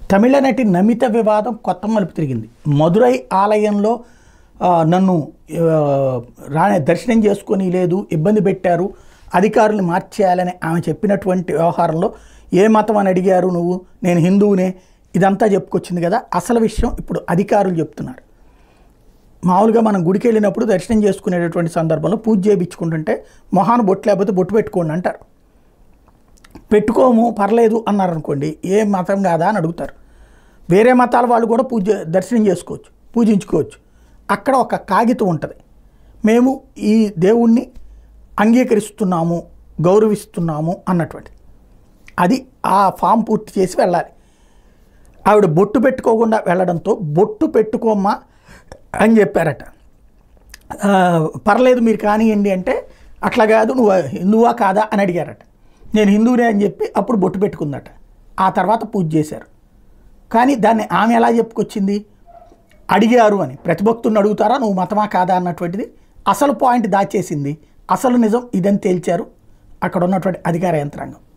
తమిళ నటి నమిత వివాదం కొత్త మలుపు తిరిగింది మదురై ఆలయంలో ఆ, నన్ను ఆ, రా దర్శనం చేసుకొని లేదు ఇబ్బంది పెట్టారు అధికారులు మార్చేయాలని ఆమె చెప్పినటువంటి వ్యవహారంలో ఏ మతం అని అడిగారు నువ్వు నేను హిందువునే ఇదంతా చెప్పుకొచ్చింది కదా అసలు విషయం ఇప్పుడు అధికారులు చెప్తున్నారు మామూలుగా మనం గుడికి వెళ్ళినప్పుడు దర్శనం చేసుకునేటటువంటి సందర్భంలో పూజ చేయించుకుంటుంటే మొహాన్ని బొట్టు లేకపోతే బొట్టు పెట్టుకోండి అంటారు పెట్టుకోము పర్లేదు అన్నారు అనుకోండి ఏ మతం కాదా అని అడుగుతారు వేరే మతాల వాళ్ళు కూడా పూజ దర్శనం చేసుకోవచ్చు పూజించుకోవచ్చు అక్కడ ఒక కాగితం ఉంటుంది మేము ఈ దేవుణ్ణి అంగీకరిస్తున్నాము గౌరవిస్తున్నాము అన్నటువంటి అది ఆ ఫామ్ పూర్తి చేసి వెళ్ళాలి ఆవిడ బొట్టు పెట్టుకోకుండా వెళ్ళడంతో బొట్టు పెట్టుకోమ్మా అని చెప్పారట ఆ, పర్లేదు మీరు కానివ్వండి అంటే అట్లా కాదు నువ్వు హిందువా కాదా అని అడిగారట నేను హిందువునే అని చెప్పి అప్పుడు బొట్టు పెట్టుకుందట ఆ తర్వాత పూజ చేశారు కానీ దాన్ని ఆమె ఎలా చెప్పుకొచ్చింది అడిగారు అని ప్రతిభక్తుని అడుగుతారా నువ్వు మతమా కాదా అన్నటువంటిది అసలు పాయింట్ దాచేసింది అసలు నిజం ఇదని తేల్చారు అక్కడ ఉన్నటువంటి అధికార యంత్రాంగం